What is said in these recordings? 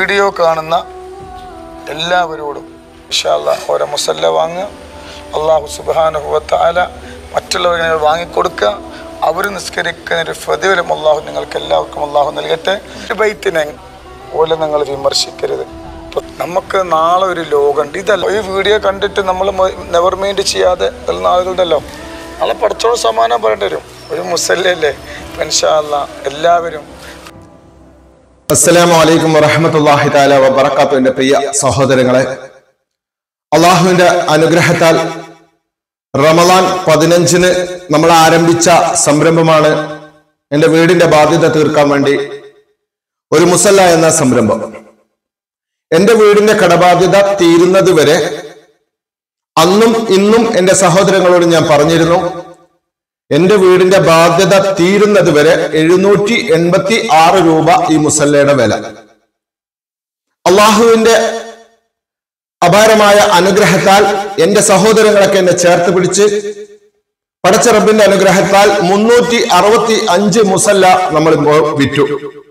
video കാണുന്ന എല്ലാവരോടും ഇഷാല്ല ഓരോ മുസല്ല വാങ്ങുക അള്ളാഹു സുബാനുഭവത്താല മറ്റുള്ളവരെ വാങ്ങിക്കൊടുക്കുക അവർ നിസ്കരിക്കുന്ന ഒരു പ്രതിഫലം അള്ളാഹു നിങ്ങൾക്ക് എല്ലാവർക്കും അള്ളാഹു നൽകട്ടെ ഒരു ബൈത്തിനെ പോലെ നിങ്ങൾ വിമർശിക്കരുത് ഇപ്പൊ നമുക്ക് നാളെ ഒരു ലോകമുണ്ട് ഇതല്ല ഈ വീഡിയോ കണ്ടിട്ട് നമ്മൾ നെവർ മൈൻഡ് ചെയ്യാതെ ഉള്ള ആളുകളുണ്ടല്ലോ നാളെ പഠിച്ചോളം സമാനം പറയേണ്ടി വരും ഒരു മുസല്ലല്ലേ ഇൻഷാല്ല എല്ലാവരും അസ്സലാമു അലൈക്കും വറഹമത്തല്ലാഹി താല വബറക്കാത്തു എന്റെ പ്രിയ സഹോദരങ്ങളെ അള്ളാഹുവിന്റെ അനുഗ്രഹത്താൽ റമദാൻ പതിനഞ്ചിന് നമ്മൾ ആരംഭിച്ച സംരംഭമാണ് എന്റെ വീടിന്റെ ബാധ്യത തീർക്കാൻ വേണ്ടി ഒരു മുസല്ല എന്ന സംരംഭം എന്റെ വീടിന്റെ കടബാധ്യത തീരുന്നത് വരെ അന്നും ഇന്നും എന്റെ സഹോദരങ്ങളോട് ഞാൻ പറഞ്ഞിരുന്നു എന്റെ വീടിന്റെ ബാധ്യത തീരുന്നത് വരെ എഴുന്നൂറ്റി എൺപത്തി ആറ് രൂപ ഈ മുസല്ലയുടെ വില അള്ളാഹുവിന്റെ അപാരമായ അനുഗ്രഹത്താൽ എന്റെ സഹോദരങ്ങളൊക്കെ എന്നെ ചേർത്ത് പിടിച്ച് പടച്ച റബ്ബിന്റെ അനുഗ്രഹത്താൽ മുന്നൂറ്റി അറുപത്തി അഞ്ച് മുസല്ല നമ്മൾ ഇപ്പോൾ വിറ്റു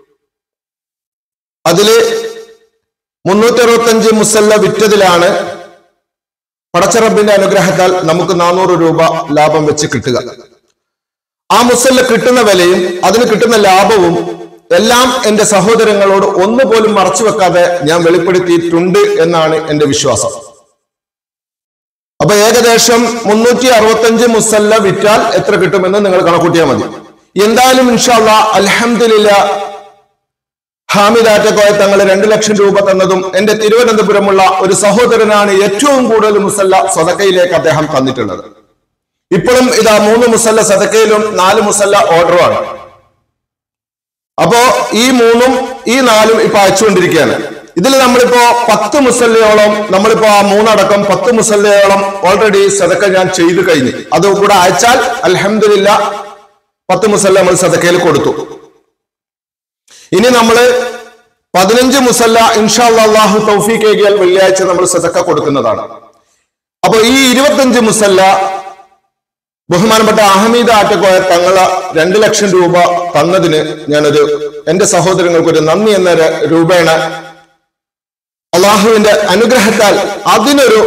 അതില് മുന്നൂറ്റി അറുപത്തി അഞ്ച് മുസല്ല വിറ്റതിലാണ് പടച്ച റബ്ബിന്റെ അനുഗ്രഹത്താൽ നമുക്ക് നാനൂറ് രൂപ ലാഭം വെച്ച് കിട്ടുക ആ മുസല്ല കിട്ടുന്ന വിലയും അതിന് കിട്ടുന്ന ലാഭവും എല്ലാം എന്റെ സഹോദരങ്ങളോട് ഒന്നുപോലും മറച്ചു വെക്കാതെ ഞാൻ വെളിപ്പെടുത്തിയിട്ടുണ്ട് എന്നാണ് എന്റെ വിശ്വാസം അപ്പൊ ഏകദേശം മുന്നൂറ്റി അറുപത്തഞ്ച് മുസല്ല വിറ്റാൽ എത്ര കിട്ടുമെന്ന് നിങ്ങൾ കണക്കൂട്ടിയാൽ മതി എന്തായാലും ഇൻഷാല്ല അലഹമില്ല ഹാമിദാറ്റക്കോയ തങ്ങൾ രണ്ടു ലക്ഷം രൂപ തന്നതും എന്റെ തിരുവനന്തപുരമുള്ള ഒരു സഹോദരനാണ് ഏറ്റവും കൂടുതൽ മുസല്ല സ്വതക്കയിലേക്ക് അദ്ദേഹം തന്നിട്ടുള്ളത് ഇപ്പോഴും ഇതാ മൂന്ന് മുസല്ല സദക്കയിലും നാല് മുസല്ല ഓർഡറുമാണ് അപ്പോ ഈ മൂന്നും ഈ നാലും ഇപ്പൊ അയച്ചുകൊണ്ടിരിക്കുകയാണ് ഇതിൽ നമ്മളിപ്പോ പത്ത് മുസല്ലയോളം നമ്മളിപ്പോ ആ മൂന്നടക്കം പത്ത് മുസല്ലയോളം ഓൾറെഡി സദക്ക ഞാൻ ചെയ്തു കഴിഞ്ഞു അത് കൂടെ അയച്ചാൽ അലഹമില്ല പത്ത് മുസല്ല നമ്മൾ സദക്കയിൽ കൊടുത്തു ഇനി നമ്മള് പതിനഞ്ച് മുസല്ല ഇൻഷാ അള്ളാഹു തൗഫീഖ് ഏകിയാൽ വെള്ളിയാഴ്ച നമ്മൾ സദക്ക കൊടുക്കുന്നതാണ് അപ്പൊ ഈ ഇരുപത്തഞ്ച് മുസല്ല ബഹുമാനപ്പെട്ട അഹമ്മീദ് ആറ്റക്കോയ തങ്ങള രണ്ട് ലക്ഷം രൂപ തന്നതിന് ഞാനൊരു എന്റെ സഹോദരങ്ങൾക്ക് ഒരു നന്ദി എന്ന ര- രൂപേണ അള്ളാഹുവിന്റെ അനുഗ്രഹത്താൽ അതിനൊരു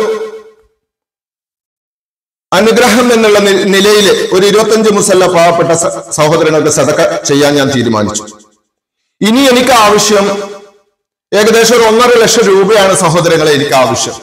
അനുഗ്രഹം എന്നുള്ള നി- നിലയിൽ ഒരു ഇരുപത്തഞ്ച് മുസല്ല പാവപ്പെട്ട സ- സഹോദരങ്ങൾക്ക് സദക്ക ചെയ്യാൻ ഞാൻ തീരുമാനിച്ചു ഇനി എനിക്ക് ആവശ്യം ഏകദേശം ഒരു ഒന്നര ലക്ഷം രൂപയാണ് സഹോദരങ്ങളെ എനിക്ക് ആവശ്യം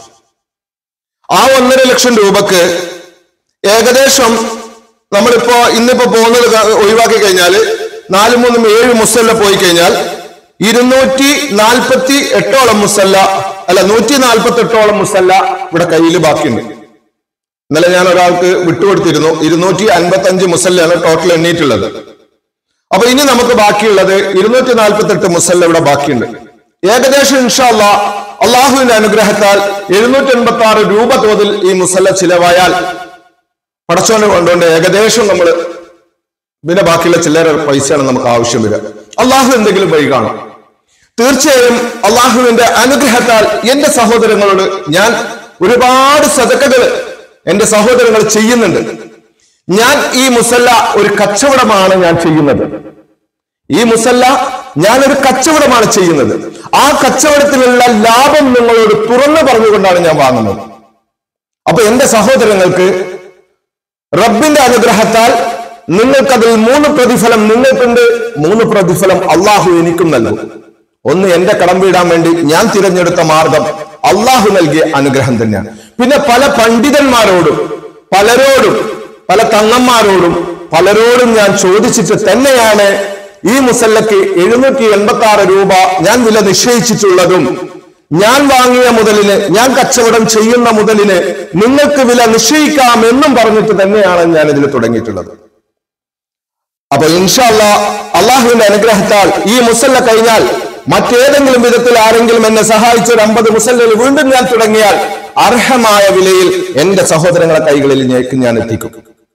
ആ ഒന്നര ലക്ഷം രൂപക്ക് ഏകദേശം നമ്മളിപ്പോ ഇന്നിപ്പോ പോകുന്നത് ക- ഒഴിവാക്കി കഴിഞ്ഞാൽ നാല് മൂന്നും ഏഴ് മുസല്ല പോയി കഴിഞ്ഞാൽ ഇരുന്നൂറ്റി നാൽപ്പത്തി എട്ടോളം മുസല്ല അല്ല നൂറ്റി നാൽപ്പത്തി എട്ടോളം മുസല്ല ഇവിടെ കയ്യിൽ ബാക്കിയുണ്ട് ഇന്നലെ ഞാൻ ഒരാൾക്ക് വിട്ടുകൊടുത്തിരുന്നു ഇരുന്നൂറ്റി അൻപത്തി അഞ്ച് മുസല്ലാണ് ടോട്ടൽ എണ്ണീറ്റുള്ളത് അപ്പൊ ഇനി നമുക്ക് ബാക്കിയുള്ളത് ഇരുന്നൂറ്റി നാൽപ്പത്തി എട്ട് മുസല്ല ഇവിടെ ബാക്കിയുണ്ട് ഏകദേശം ഇൻഷാല്ല അള്ളാഹുവിന്റെ അനുഗ്രഹത്താൽ എഴുന്നൂറ്റി എൺപത്തി ആറ് രൂപ തോതിൽ ഈ മുസല്ല ചിലവായാൽ പടച്ചോനെ കൊണ്ടുകൊണ്ട് ഏകദേശം നമ്മൾ പിന്നെ ബാക്കിയുള്ള ചില്ലറ പൈസയാണ് നമുക്ക് ആവശ്യം വരിക അള്ളാഹു എന്തെങ്കിലും വഴി കാണും തീർച്ചയായും അള്ളാഹുവിന്റെ അനുഗ്രഹത്താൽ എന്റെ സഹോദരങ്ങളോട് ഞാൻ ഒരുപാട് സതക്കകൾ എന്റെ സഹോദരങ്ങൾ ചെയ്യുന്നുണ്ട് ഞാൻ ഈ മുസല്ല ഒരു കച്ചവടമാണ് ഞാൻ ചെയ്യുന്നത് ഈ മുസല്ല ഞാനൊരു കച്ചവടമാണ് ചെയ്യുന്നത് ആ കച്ചവടത്തിലുള്ള ലാഭം നിങ്ങളോട് തുറന്നു പറഞ്ഞുകൊണ്ടാണ് ഞാൻ വാങ്ങുന്നത് അപ്പൊ എന്റെ സഹോദരങ്ങൾക്ക് റബ്ബിന്റെ അനുഗ്രഹത്താൽ നിങ്ങൾക്കതിൽ മൂന്ന് പ്രതിഫലം നിങ്ങൾക്കുണ്ട് മൂന്ന് പ്രതിഫലം അള്ളാഹു എനിക്കും നൽകും ഒന്ന് എന്റെ കടം വീടാൻ വേണ്ടി ഞാൻ തിരഞ്ഞെടുത്ത മാർഗം അള്ളാഹു നൽകിയ അനുഗ്രഹം തന്നെയാണ് പിന്നെ പല പണ്ഡിതന്മാരോടും പലരോടും പല തങ്ങന്മാരോടും പലരോടും ഞാൻ ചോദിച്ചിട്ട് തന്നെയാണ് ഈ മുസല്ലക്ക് എഴുന്നൂറ്റി എൺപത്തി ആറ് രൂപ ഞാൻ വില നിശ്ചയിച്ചിട്ടുള്ളതും ഞാൻ വാങ്ങിയ മുതലിന് ഞാൻ കച്ചവടം ചെയ്യുന്ന മുതലിന് നിങ്ങൾക്ക് വില നിശ്ചയിക്കാം എന്നും പറഞ്ഞിട്ട് തന്നെയാണ് ഞാൻ ഇതിൽ തുടങ്ങിയിട്ടുള്ളത് അപ്പൊ ഇൻഷാല്ല അള്ളാഹുവിന്റെ അനുഗ്രഹത്താൽ ഈ മുസല്ല കഴിഞ്ഞാൽ മറ്റേതെങ്കിലും വിധത്തിൽ ആരെങ്കിലും എന്നെ സഹായിച്ച ഒരു അമ്പത് മുസല്ലയിൽ വീണ്ടും ഞാൻ തുടങ്ങിയാൽ അർഹമായ വിലയിൽ എന്റെ സഹോദരങ്ങളെ കൈകളിലേക്ക് ഞാൻ എത്തിക്കും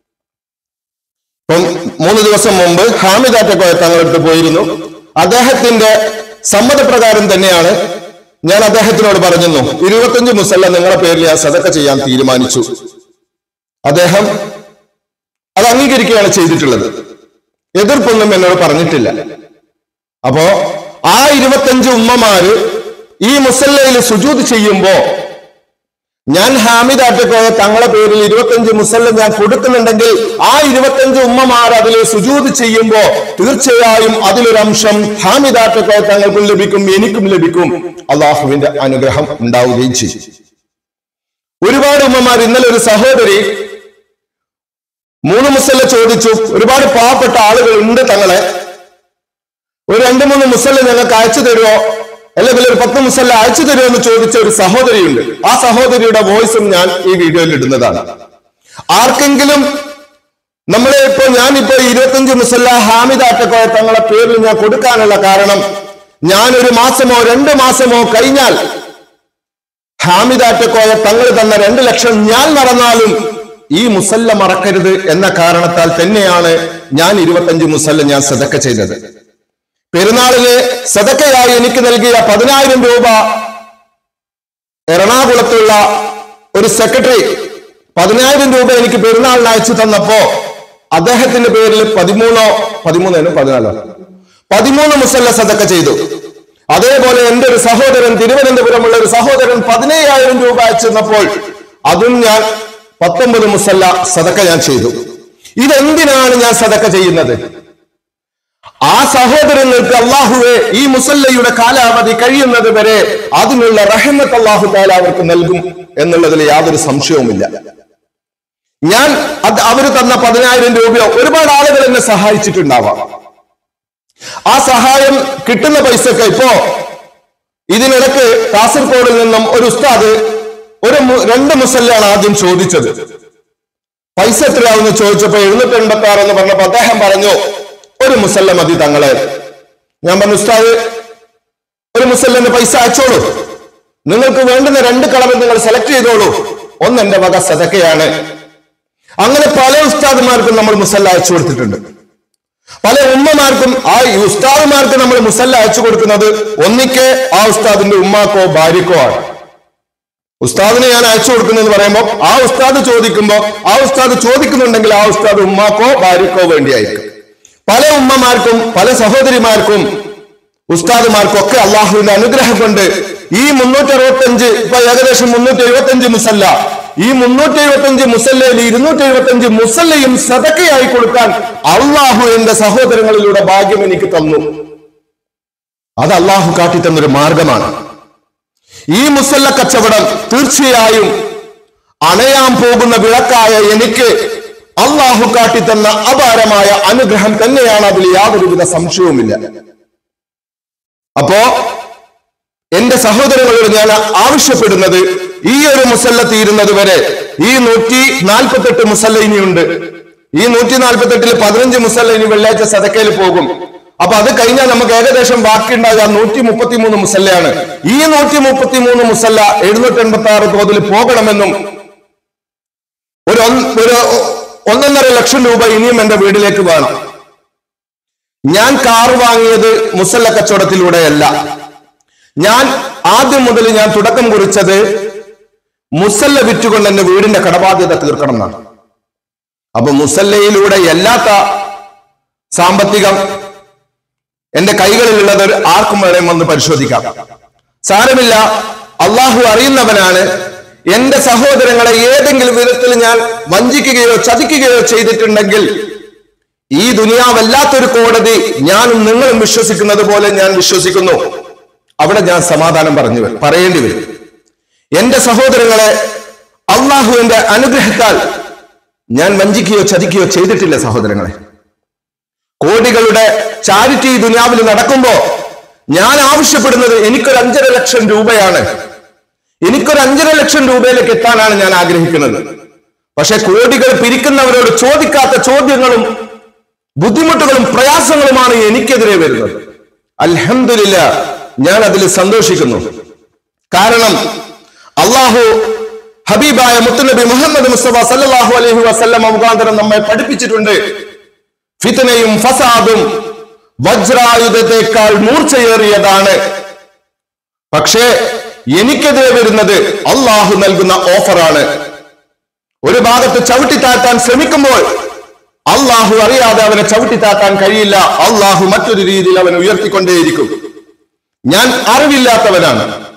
ഇപ്പം മൂന്ന് ദിവസം മുമ്പ് ഹാമിദാറ്റക്കോയ തങ്ങളടുത്ത് പോയിരുന്നു അദ്ദേഹത്തിന്റെ സമ്മതപ്രകാരം തന്നെയാണ് ഞാൻ അദ്ദേഹത്തിനോട് പറഞ്ഞിരുന്നു ഇരുപത്തഞ്ച് മുസല്ല നിങ്ങളുടെ പേരിൽ ഞാൻ സദക്ക ചെയ്യാൻ തീരുമാനിച്ചു അദ്ദേഹം അത് അംഗീകരിക്കുകയാണ് ചെയ്തിട്ടുള്ളത് എതിർപ്പൊന്നും എന്നോട് പറഞ്ഞിട്ടില്ല അപ്പോ ആ ഇരുപത്തഞ്ച് ഉമ്മമാര് ഈ മുസല്ലയിൽ സുജൂത് ചെയ്യുമ്പോ ഞാൻ ഹാമിദാറ്റക്കോയ തങ്ങളെ പേരിൽ ഇരുപത്തഞ്ച് മുസല്ല ഞാൻ കൊടുക്കുന്നുണ്ടെങ്കിൽ ആ ഇരുപത്തഞ്ച് ഉമ്മമാർ അതിൽ സുജൂത് ചെയ്യുമ്പോ തീർച്ചയായും അതിലൊരു അംശം ഹാമിദാറ്റക്കോയ തങ്ങൾക്കും ലഭിക്കും എനിക്കും ലഭിക്കും അള്ളാഹുവിന്റെ അനുഗ്രഹം ഉണ്ടാവുകയും ചെയ്യും ഒരുപാട് ഉമ്മമാർ ഇന്നലെ ഒരു സഹോദരി മൂന്ന് മുസല്ല ചോദിച്ചു ഒരുപാട് പാവപ്പെട്ട ആളുകൾ ഉണ്ട് തങ്ങളെ ഒരു രണ്ട് മൂന്ന് മുസല്ല ഞങ്ങൾക്ക് അയച്ചു തരുമോ അല്ലെങ്കിൽ ഒരു പത്ത് മുസല്ല അയച്ചു തരുമോ എന്ന് ചോദിച്ച ഒരു സഹോദരിയുണ്ട് ആ സഹോദരിയുടെ വോയിസും ഞാൻ ഈ വീഡിയോയിൽ ഇടുന്നതാണ് ആർക്കെങ്കിലും നമ്മളെ ഇപ്പോ ഞാനിപ്പോ ഇരുപത്തഞ്ച് മുസല്ല ഹാമിദ് ആറ്റക്കോയ തങ്ങളെ പേരിൽ ഞാൻ കൊടുക്കാനുള്ള കാരണം ഞാൻ ഒരു മാസമോ രണ്ട് മാസമോ കഴിഞ്ഞാൽ ഹാമിദ് ആറ്റക്കോയ തങ്ങൾ തന്ന രണ്ട് ലക്ഷം ഞാൻ മറന്നാലും ഈ മുസല്ല മറക്കരുത് എന്ന കാരണത്താൽ തന്നെയാണ് ഞാൻ ഇരുപത്തഞ്ച് മുസല്ല ഞാൻ സദക്ക ചെയ്തത് പെരുന്നാളിന് സദക്കയായി എനിക്ക് നൽകിയ പതിനായിരം രൂപ എറണാകുളത്തുള്ള ഒരു സെക്രട്ടറി പതിനായിരം രൂപ എനിക്ക് പെരുന്നാളിന് അയച്ചു തന്നപ്പോ അദ്ദേഹത്തിന്റെ പേരിൽ പതിമൂന്നോ പതിമൂന്നോ പതിനാലോ പതിമൂന്ന് മുസല്ല സദക്ക ചെയ്തു അതേപോലെ എന്റെ ഒരു സഹോദരൻ തിരുവനന്തപുരമുള്ള ഒരു സഹോദരൻ പതിനയ്യായിരം രൂപ അയച്ചു തന്നപ്പോൾ അതും ഞാൻ പത്തൊമ്പത് മുസല്ല സദക്ക ഞാൻ ചെയ്തു ഇതെന്തിനാണ് ഞാൻ സദക്ക ചെയ്യുന്നത് ആ സഹോദരങ്ങൾക്ക് അള്ളാഹുവെ ഈ മുസല്ലയുടെ കാലാവധി കഴിയുന്നത് വരെ അതിനുള്ള റഹമത്ത് അള്ളാഹു താല അവർക്ക് നൽകും എന്നുള്ളതിൽ യാതൊരു സംശയവുമില്ല ഞാൻ അത് അവര് തന്ന പതിനായിരം രൂപയോ ഒരുപാട് ആളുകൾ എന്നെ സഹായിച്ചിട്ടുണ്ടാവാം ആ സഹായം കിട്ടുന്ന പൈസക്ക് ഇപ്പോ ഇതിനിടക്ക് കാസർഗോഡിൽ നിന്നും ഒരു ഉസ്താദ് ഒരു മു- രണ്ട് മുസല്ലാണ് ആദ്യം ചോദിച്ചത് പൈസ എത്രയാവുമെന്ന് ചോദിച്ചപ്പോ എഴുന്നൂറ്റി എൺപത്തി ആറ് എന്ന് പറഞ്ഞപ്പോ അദ്ദേഹം പറഞ്ഞു ഒരു മുസല്ല മതി തങ്ങളെ ഞാൻ പറഞ്ഞു ഉസ്താദ് ഒരു മുസല്ലന്റെ പൈസ അയച്ചോളൂ നിങ്ങൾക്ക് വേണ്ടുന്ന രണ്ട് കളവ് നിങ്ങൾ സെലക്ട് ചെയ്തോളൂ ഒന്ന് എന്റെ വക സദക്കയാണ് അങ്ങനെ പല ഉസ്താദുമാർക്കും നമ്മൾ മുസല്ല അയച്ചു കൊടുത്തിട്ടുണ്ട് പല ഉമ്മമാർക്കും ആ ഈ ഉസ്താദുമാർക്ക് നമ്മൾ മുസല്ല അയച്ചു കൊടുക്കുന്നത് ഒന്നിക്കെ ആ ഉസ്താദിന്റെ ഉമ്മാക്കോ ഭാര്യക്കോ ആണ് ഉസ്താദിനെ ഞാൻ അയച്ചു കൊടുക്കുന്നെന്ന് പറയുമ്പോൾ ആ ഉസ്താദ് ചോദിക്കുമ്പോൾ ആ ഉസ്താദ് ചോദിക്കുന്നുണ്ടെങ്കിൽ ആ ഉസ്താദ് ഉമ്മാക്കോ ഭാര്യക്കോ വേണ്ടിയായിരിക്കും പല ഉമ്മമാർക്കും പല സഹോദരിമാർക്കും ഉസ്താദുമാർക്കും ഒക്കെ അള്ളാഹുവിന്റെ അനുഗ്രഹം കൊണ്ട് ഈ മുന്നൂറ്റി അറുപത്തഞ്ച് ഇപ്പൊ ഏകദേശം മുന്നൂറ്റി എഴുപത്തഞ്ച് മുസല്ല ഈ മുന്നൂറ്റി എഴുപത്തഞ്ച് മുസല്ലയിൽ ഇരുന്നൂറ്റി എഴുപത്തഞ്ച് മുസല്ലയും സതക്കയായി കൊടുക്കാൻ അള്ളാഹു എന്റെ സഹോദരങ്ങളിലൂടെ ഭാഗ്യം എനിക്ക് തന്നു അത് അള്ളാഹു കാട്ടിത്തന്നൊരു മാർഗമാണ് ഈ മുസല്ല കച്ചവടം തീർച്ചയായും അണയാൻ പോകുന്ന വിളക്കായ എനിക്ക് അള്ളാഹു കാട്ടിത്തന്ന അപാരമായ അനുഗ്രഹം തന്നെയാണ് അതിൽ യാതൊരുവിധ സംശയവുമില്ല അപ്പോ എന്റെ സഹോദരങ്ങളോട് ഞാൻ ആവശ്യപ്പെടുന്നത് ഈ ഒരു മുസല്ല തീരുന്നത് വരെ ഈ നൂറ്റി നാൽപ്പത്തെട്ട് മുസല്ല ഇനിയുണ്ട് ഈ നൂറ്റി നാൽപ്പത്തെട്ടിൽ പതിനഞ്ച് മുസല്ല ഇനി വെള്ളിയാഴ്ച സദക്കയിൽ പോകും അപ്പൊ അത് കഴിഞ്ഞാൽ നമുക്ക് ഏകദേശം ബാക്കിയുണ്ടാകുക നൂറ്റി മുപ്പത്തി മൂന്ന് മുസല്ലയാണ് ഈ നൂറ്റി മുപ്പത്തി മൂന്ന് മുസല്ല എഴുന്നൂറ്റി എൺപത്തി ആറ് തോതിൽ പോകണമെന്നും ഒരു ഒന്ന്- ഒരു ഒന്നൊന്നര ലക്ഷം രൂപ ഇനിയും എന്റെ വീട്ടിലേക്ക് വേണം ഞാൻ കാർ വാങ്ങിയത് മുസല്ല കച്ചവടത്തിലൂടെയല്ല ഞാൻ ആദ്യം മുതൽ ഞാൻ തുടക്കം കുറിച്ചത് മുസല്ല വിറ്റുകൊണ്ട് എന്റെ വീടിന്റെ കടബാധ്യത തീർക്കണം എന്നാണ് അപ്പൊ മുസല്ലയിലൂടെ എല്ലാത്ത സാമ്പത്തികം എന്റെ കൈകളിലുള്ളത് ആർക്കും വേണേലും വന്ന് പരിശോധിക്കാം സാരമില്ല അള്ളാഹു അറിയുന്നവനാണ് എന്റെ സഹോദരങ്ങളെ ഏതെങ്കിലും വിധത്തിൽ ഞാൻ വഞ്ചിക്കുകയോ ചതിക്കുകയോ ചെയ്തിട്ടുണ്ടെങ്കിൽ ഈ ദുനിയാവല്ലാത്തൊരു കോടതി ഞാനും നിങ്ങളും വിശ്വസിക്കുന്നത് പോലെ ഞാൻ വിശ്വസിക്കുന്നു അവിടെ ഞാൻ സമാധാനം പറഞ്ഞു വരും പറയേണ്ടി വരും എന്റെ സഹോദരങ്ങളെ അള്ളാഹുവിന്റെ അനുഗ്രഹത്താൽ ഞാൻ വഞ്ചിക്കുകയോ ചതിക്കുകയോ ചെയ്തിട്ടില്ല സഹോദരങ്ങളെ കോടികളുടെ ചാരിറ്റി ഈ ദുനിയാവിൽ നടക്കുമ്പോ ഞാൻ ആവശ്യപ്പെടുന്നത് എനിക്കൊരു അഞ്ചര ലക്ഷം രൂപയാണ് എനിക്കൊരു അഞ്ചര ലക്ഷം രൂപയിലേക്ക് എത്താനാണ് ഞാൻ ആഗ്രഹിക്കുന്നത് പക്ഷെ കോടികൾ പിരിക്കുന്നവരോട് ചോദിക്കാത്ത ചോദ്യങ്ങളും ബുദ്ധിമുട്ടുകളും പ്രയാസങ്ങളുമാണ് എനിക്കെതിരെ വരുന്നത് അൽഹംദുലില്ല ഞാൻ അതിൽ സന്തോഷിക്കുന്നു കാരണം അള്ളാഹു ഹബീബായ മുത്തുനബി മുഹമ്മദ് മുസ്തഫ സല്ലല്ലാഹു അലൈഹി വസല്ലം മുഖാന്തരം നമ്മെ പഠിപ്പിച്ചിട്ടുണ്ട് ഫിത്തനയും ഫസാദും വജ്രായുധത്തെക്കാൾ മൂർച്ചയേറിയതാണ് പക്ഷേ എനിക്കെതിരെ വരുന്നത് അള്ളാഹു നൽകുന്ന ഓഫറാണ് ഒരു ഭാഗത്ത് ചവിട്ടിത്താറ്റാൻ ശ്രമിക്കുമ്പോൾ അള്ളാഹു അറിയാതെ അവനെ ചവിട്ടിത്താറ്റാൻ കഴിയില്ല അള്ളാഹു മറ്റൊരു രീതിയിൽ അവനെ ഉയർത്തിക്കൊണ്ടേയിരിക്കും ഞാൻ അറിവില്ലാത്തവനാണ്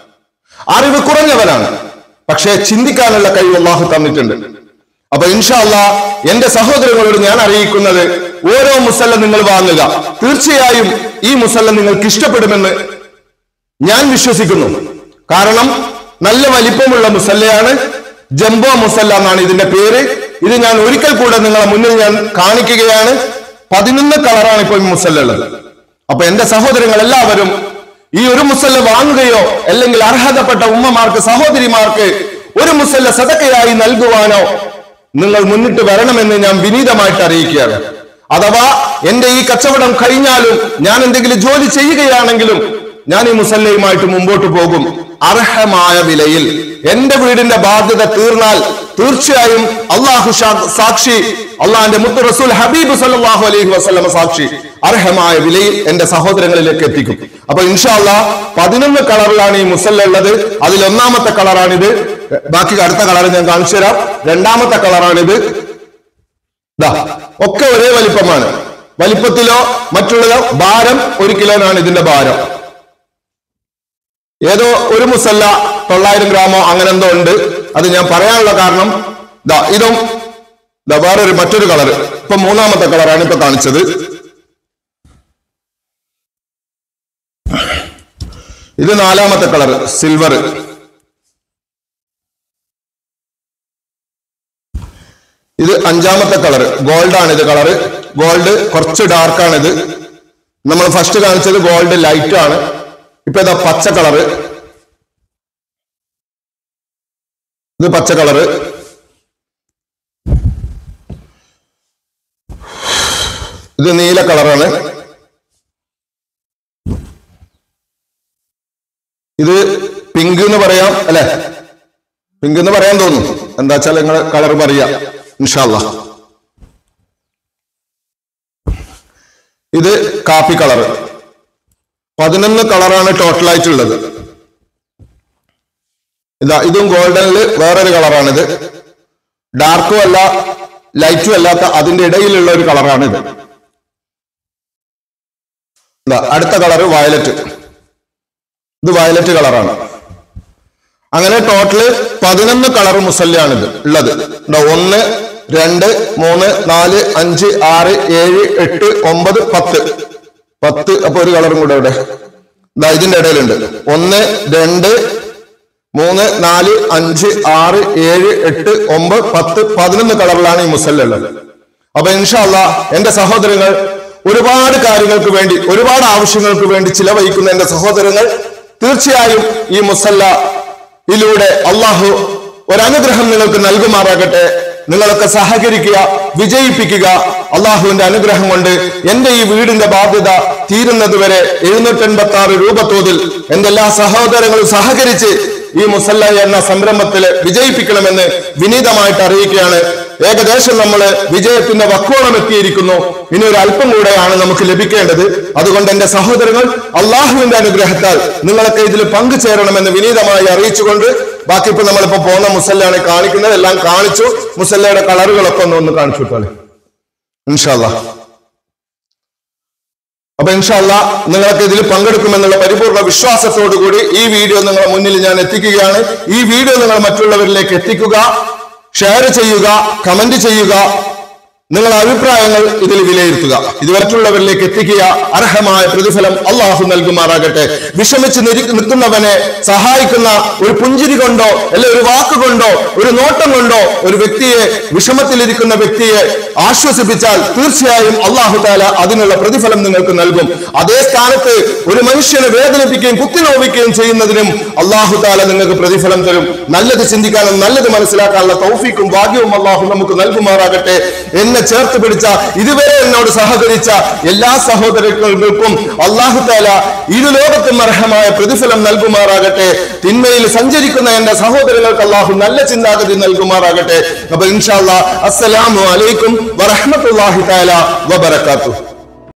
അറിവ് കുറഞ്ഞവനാണ് പക്ഷേ ചിന്തിക്കാനുള്ള കഴിവ് അള്ളാഹു തന്നിട്ടുണ്ട് അപ്പൊ ഇൻഷാല്ല എന്റെ സഹോദരങ്ങളോട് ഞാൻ അറിയിക്കുന്നത് ഓരോ മുസല്ല നിങ്ങൾ വാങ്ങുക തീർച്ചയായും ഈ മുസല്ല നിങ്ങൾക്ക് ഇഷ്ടപ്പെടുമെന്ന് ഞാൻ വിശ്വസിക്കുന്നു കാരണം നല്ല വലിപ്പമുള്ള മുസല്ലയാണ് ജംബോ മുസല്ല എന്നാണ് ഇതിന്റെ പേര് ഇത് ഞാൻ ഒരിക്കൽ കൂടെ നിങ്ങളെ മുന്നിൽ ഞാൻ കാണിക്കുകയാണ് പതിനൊന്ന് കളറാണ് ഇപ്പോൾ ഈ മുസല്ല ഉള്ളത് അപ്പൊ എന്റെ സഹോദരങ്ങൾ എല്ലാവരും ഈ ഒരു മുസല്ല വാങ്ങുകയോ അല്ലെങ്കിൽ അർഹതപ്പെട്ട ഉമ്മമാർക്ക് സഹോദരിമാർക്ക് ഒരു മുസല്ല സതക്കയായി നൽകുവാനോ നിങ്ങൾ മുന്നിട്ട് വരണമെന്ന് ഞാൻ വിനീതമായിട്ട് അറിയിക്കുകയാണ് അഥവാ എന്റെ ഈ കച്ചവടം കഴിഞ്ഞാലും ഞാൻ എന്തെങ്കിലും ജോലി ചെയ്യുകയാണെങ്കിലും ഞാൻ ഈ മുസല്ലയുമായിട്ട് മുമ്പോട്ട് പോകും അർഹമായ വിലയിൽ എന്റെ വീടിന്റെ ബാധ്യത തീർന്നാൽ തീർച്ചയായും അള്ളാഹു ഷാ- സാക്ഷി അള്ളാഹിന്റെ മുത്ത് റസൂൽ ഹബീബ് സല്ലല്ലാഹു അലൈഹി വസല്ലമ സാക്ഷി അർഹമായ വിലയിൽ എന്റെ സഹോദരങ്ങളിലേക്ക് എത്തിക്കും അപ്പൊ ഇൻഷാല്ല പതിനൊന്ന് കളറിലാണ് ഈ മുസല്ല ഉള്ളത് അതിൽ ഒന്നാമത്തെ കളറാണിത് ബാക്കി അടുത്ത കളർ ഞാൻ കാണിച്ചു തരാം രണ്ടാമത്തെ കളറാണിത് ദാ ഒക്കെ ഒരേ വലിപ്പമാണ് വലിപ്പത്തിലോ മറ്റുള്ളതോ ഭാരം ഒരു കിലോനാണ് ഇതിന്റെ ഭാരം ഏതോ ഒരു മുസല്ല തൊള്ളായിരം ഗ്രാമോ അങ്ങനെ എന്തോ ഉണ്ട് അത് ഞാൻ പറയാനുള്ള കാരണം ദാ ഇതും ദാ വേറൊരു മറ്റൊരു കളർ ഇപ്പൊ മൂന്നാമത്തെ കളറാണ് ഇപ്പൊ കാണിച്ചത് ഇത് നാലാമത്തെ കളർ സിൽവർ ഇത് അഞ്ചാമത്തെ കളർ ഗോൾഡ് ആണ് ഇത് കളറ് ഗോൾഡ് കുറച്ച് ഡാർക്ക് ആണ് ഇത് നമ്മൾ ഫസ്റ്റ് കാണിച്ചത് ഗോൾഡ് ലൈറ്റ് ആണ് ഇപ്പൊ ഇതാ പച്ച കളറ് ഇത് പച്ച കളറ് ഇത് നീല കളറാണ് ഇത് പിങ്ക് എന്ന് പറയാം അല്ലെ പിങ്ക് എന്ന് പറയാൻ തോന്നുന്നു എന്താ വെച്ചാൽ നിങ്ങൾ കളർ പറയാ ഇൻഷാല്ല ഇത് കാപ്പി കളർ പതിനൊന്ന് കളറാണ് ടോട്ടലായിട്ടുള്ളത് ഇതാ ഇതും ഗോൾഡനില് വേറൊരു കളറാണിത് ഡാർക്കും അല്ല ലൈറ്റും അല്ലാത്ത അതിന്റെ ഇടയിലുള്ള ഒരു കളറാണിത് ഇതാ അടുത്ത കളറ് വയലറ്റ് ഇത് വയലറ്റ് കളറാണ് അങ്ങനെ ടോട്ടല് പതിനൊന്ന് കളർ മുസല്ലയാണിത് ഉള്ളത് ഉണ്ടോ ഒന്ന് രണ്ട് മൂന്ന് നാല് അഞ്ച് ആറ് ഏഴ് എട്ട് ഒമ്പത് പത്ത് പത്ത് അപ്പൊ ഒരു കളറും കൂടെ ഇവിടെ ഇതാ ഇതിന്റെ ഇടയിലുണ്ട് ഒന്ന് രണ്ട് മൂന്ന് നാല് അഞ്ച് ആറ് ഏഴ് എട്ട് ഒമ്പത് പത്ത് പതിനൊന്ന് കളറിലാണ് ഈ മുസല്ല ഉള്ളത് അപ്പൊ ഇൻഷാല്ല എന്റെ സഹോദരങ്ങൾ ഒരുപാട് കാര്യങ്ങൾക്ക് വേണ്ടി ഒരുപാട് ആവശ്യങ്ങൾക്ക് വേണ്ടി ചിലവഴിക്കുന്ന എന്റെ സഹോദരങ്ങൾ തീർച്ചയായും ഈ മുസല്ല ഇതിലൂടെ അള്ളാഹു ഒരനുഗ്രഹം നിങ്ങൾക്ക് നൽകുമാറാകട്ടെ നിങ്ങളൊക്കെ സഹകരിക്കുക വിജയിപ്പിക്കുക അള്ളാഹുവിന്റെ അനുഗ്രഹം കൊണ്ട് എന്റെ ഈ വീടിന്റെ ബാധ്യത തീരുന്നത് വരെ എഴുന്നൂറ്റി എൺപത്തി ആറ് രൂപ തോതിൽ എന്റെ എല്ലാ സഹോദരങ്ങളും സഹകരിച്ച് ഈ മുസല്ല എന്ന സംരംഭത്തിൽ വിജയിപ്പിക്കണമെന്ന് വിനീതമായിട്ട് അറിയിക്കുകയാണ് ഏകദേശം നമ്മൾ വിജയത്തിന്റെ വക്കോളം എത്തിയിരിക്കുന്നു ഇനി ഒരു അല്പം കൂടെയാണ് നമുക്ക് ലഭിക്കേണ്ടത് അതുകൊണ്ട് എന്റെ സഹോദരങ്ങൾ അള്ളാഹുവിന്റെ അനുഗ്രഹത്താൽ നിങ്ങളൊക്കെ ഇതിൽ പങ്കുചേരണമെന്ന് വിനീതമായി അറിയിച്ചുകൊണ്ട് ബാക്കി ഇപ്പൊ നമ്മളിപ്പോ പോകുന്ന മുസല്ലാണ് കാണിക്കുന്നത് എല്ലാം കാണിച്ചു മുസല്ലയുടെ കളറുകളൊക്കെ ഒന്ന് ഒന്ന് കാണിച്ചു വിട്ടാളെ ഇൻഷാല്ല അപ്പൊ ഇൻഷാല്ല നിങ്ങൾക്ക് ഇതിൽ പങ്കെടുക്കുമെന്നുള്ള പരിപൂർണ വിശ്വാസത്തോടു കൂടി ഈ വീഡിയോ നിങ്ങളുടെ മുന്നിൽ ഞാൻ എത്തിക്കുകയാണ് ഈ വീഡിയോ നിങ്ങൾ മറ്റുള്ളവരിലേക്ക് എത്തിക്കുക ഷെയർ ചെയ്യുക കമന്റ് ചെയ്യുക നിങ്ങളുടെ അഭിപ്രായങ്ങൾ ഇതിൽ വിലയിരുത്തുക ഇത് മറ്റുള്ളവരിലേക്ക് എത്തിക്കുക അർഹമായ പ്രതിഫലം അള്ളാഹു നൽകുമാറാകട്ടെ വിഷമിച്ച് നിരി- നിൽക്കുന്നവനെ സഹായിക്കുന്ന ഒരു പുഞ്ചിരി കൊണ്ടോ അല്ലെ ഒരു വാക്കുകൊണ്ടോ ഒരു നോട്ടം കൊണ്ടോ ഒരു വ്യക്തിയെ വിഷമത്തിലിരിക്കുന്ന വ്യക്തിയെ ആശ്വസിപ്പിച്ചാൽ തീർച്ചയായും അള്ളാഹു താല അതിനുള്ള പ്രതിഫലം നിങ്ങൾക്ക് നൽകും അതേ സ്ഥാനത്ത് ഒരു മനുഷ്യനെ വേദനിപ്പിക്കുകയും കുത്തിനോവിക്കുകയും ചെയ്യുന്നതിനും അള്ളാഹു താല നിങ്ങൾക്ക് പ്രതിഫലം തരും നല്ലത് ചിന്തിക്കാനും നല്ലത് മനസ്സിലാക്കാനുള്ള തൗഫീക്കും ഭാഗ്യവും അള്ളാഹു നമുക്ക് നൽകുമാറാകട്ടെ എന്നെ ചേർത്ത് പിടിച്ച ഇതുവരെ എന്നോട് സഹകരിച്ച എല്ലാ സഹോദരങ്ങൾക്കും അള്ളാഹു താല ഇരു ലോകത്തും അർഹമായ പ്രതിഫലം നൽകുമാറാകട്ടെ തിന്മയിൽ സഞ്ചരിക്കുന്ന എന്റെ സഹോദരങ്ങൾക്ക് അള്ളാഹു നല്ല ചിന്താഗതി നൽകുമാറാകട്ടെ അപ്പൊ ഇൻഷാല്ലാ അസ്സലാമു അലൈക്കും വറഹ്മത്തുള്ളാഹി തആല വബറകാതുഹു